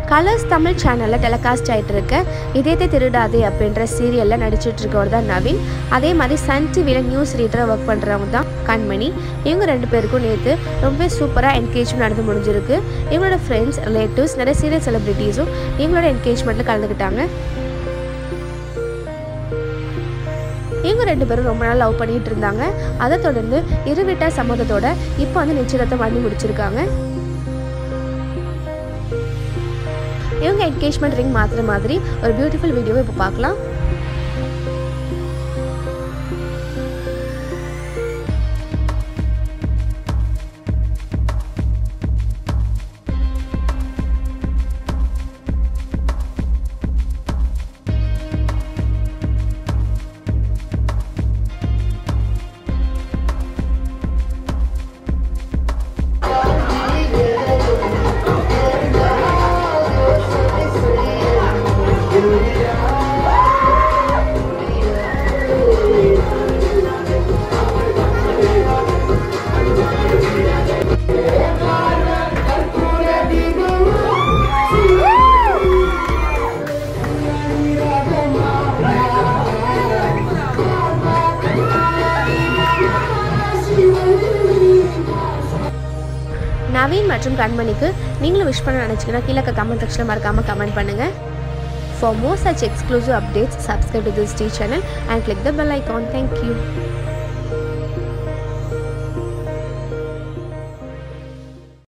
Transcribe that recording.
Colours Tamil சேனலில் telecast ஆகிட்டு இருக்க இதயத்தை திருடாதே அப்படின்ற சீரியலில் நடிச்சிட்டு இருக்கவர் தான் நவீன் அதே மாதிரி சன் டிவியில் நியூஸ் ரீடராக ஒர்க் பண்ணுறவங்க தான் கண்மணி இவங்க ரெண்டு பேருக்கும் நேற்று ரொம்பவே சூப்பராக என்கேஜ்மெண்ட் நடந்து முடிஞ்சிருக்கு இவங்களோட ஃப்ரெண்ட்ஸ் ரிலேட்டிவ்ஸ் நிறைய சீரியல் செலிப்ரிட்டிஸும் இவங்களோட என்கேஜ்மெண்ட்டில் கலந்துக்கிட்டாங்க இவங்க ரெண்டு பேரும் ரொம்ப நாள் லவ் பண்ணிட்டு இருந்தாங்க அதை தொடர்ந்து இருவிட்டார் சம்மதத்தோட இப்போ வந்து நிச்சயதார்த்தம் பண்ணி முடிச்சிருக்காங்க இவங்க என்கேஜ்மெண்ட் ரிங் மாற்றுற மாதிரி ஒரு பியூட்டிஃபுல் வீடியோவை இப்போ பார்க்கலாம் நவீன் மற்றும் கண்மணிக்கு நீங்களும் விஷ் பண்ண நினச்சிங்கன்னா கீழே கமெண்ட் செக்ஷனில் மறக்காமல் கமெண்ட் பண்ணுங்கள் For more such exclusive updates, subscribe to this T channel and click the bell icon. Thank you.